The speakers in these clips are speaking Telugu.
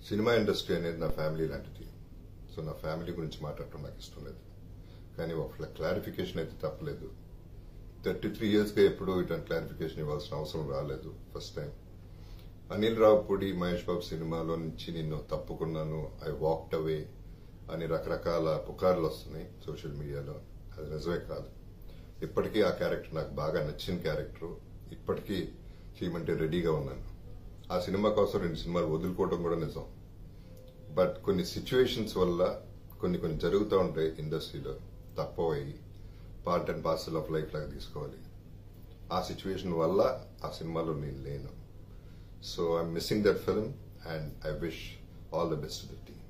సినిమా ఇండస్ట్రీ అనేది నా ఫ్యామిలీ లాంటిది సో నా ఫ్యామిలీ గురించి మాట్లాడటం నాకు ఇష్టం లేదు కానీ ఒక క్లారిఫికేషన్ అయితే తప్పలేదు థర్టీ త్రీ ఇయర్స్గా ఎప్పుడూ ఇటువంటి క్లారిఫికేషన్ ఇవ్వాల్సిన అవసరం రాలేదు ఫస్ట్ టైం అనిల్ రావుపూడి మహేష్ బాబు సినిమాలో నుంచి నిన్ను తప్పుకున్నాను ఐ వాక్డ్ అవే అని రకరకాల పుకార్లు వస్తున్నాయి సోషల్ మీడియాలో అది నిజమే కాదు ఇప్పటికీ ఆ క్యారెక్టర్ నాకు బాగా నచ్చిన క్యారెక్టర్ ఇప్పటికీ చేయమంటే రెడీగా ఉన్నాను ఆ సినిమా కోసం రెండు సినిమాలు వదులుకోవడం కూడా నిజం బట్ కొన్ని సిచ్యువేషన్స్ వల్ల కొన్ని కొన్ని జరుగుతూ ఉంటాయి ఇండస్ట్రీలో తప్పవయి part and parcel of life లాగా తీసుకోవాలి ఆ సిచ్యువేషన్ వల్ల ఆ సినిమాలో నేను లేను so I'm missing that film and I wish all the best the team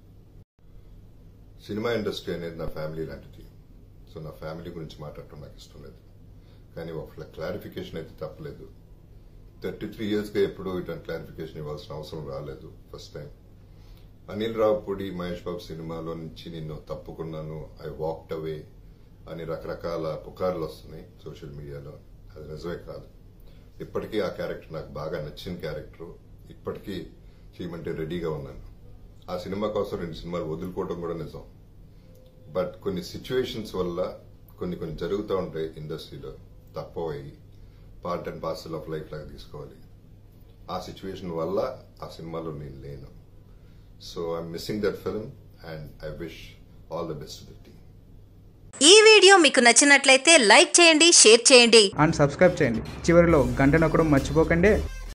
cinema industry అనేది నా ఫ్యామిలీ లాంటిది సో నా ఫ్యామిలీ గురించి మాట్లాడటం నాకు ఇష్టం లేదు కానీ ఒక క్లారిఫికేషన్ అయితే తప్పలేదు థర్టీ త్రీ ఇయర్స్గా ఎప్పుడూ ఇటువంటి క్లారిఫికేషన్ ఇవ్వాల్సిన అవసరం రాలేదు ఫస్ట్ టైం అనిల్ రావుపూడి మహేష్ బాబు సినిమాలో నుంచి నిన్ను తప్పుకున్నాను ఐ వాక్డ్ అవే అని రకరకాల పుకార్లు వస్తున్నాయి సోషల్ మీడియాలో అది నిజమే కాదు ఇప్పటికీ ఆ క్యారెక్టర్ నాకు బాగా నచ్చిన క్యారెక్టర్ ఇప్పటికీ చేయమంటే రెడీగా ఉన్నాను ఆ సినిమా కోసం రెండు సినిమాలు వదులుకోవడం కూడా నిజం బట్ కొన్ని సిచ్యువేషన్స్ వల్ల కొన్ని కొన్ని జరుగుతూ ఉంటాయి ఇండస్ట్రీలో తప్పవయి part and parcel of life లాగా తీసుకోవాలి ఆ సిచ్యువేషన్ వల్ల ఆ సినిమాలో నేను లేను so I'm missing that film and I wish all the best the team ఈ వీడియో మీకు నచ్చినట్లయితే లైక్ చేయండి షేర్ చేయండి అండ్ సబ్స్క్రైబ్ చేయండి చివరిలో గంట నొక్కడం మర్చిపోకండి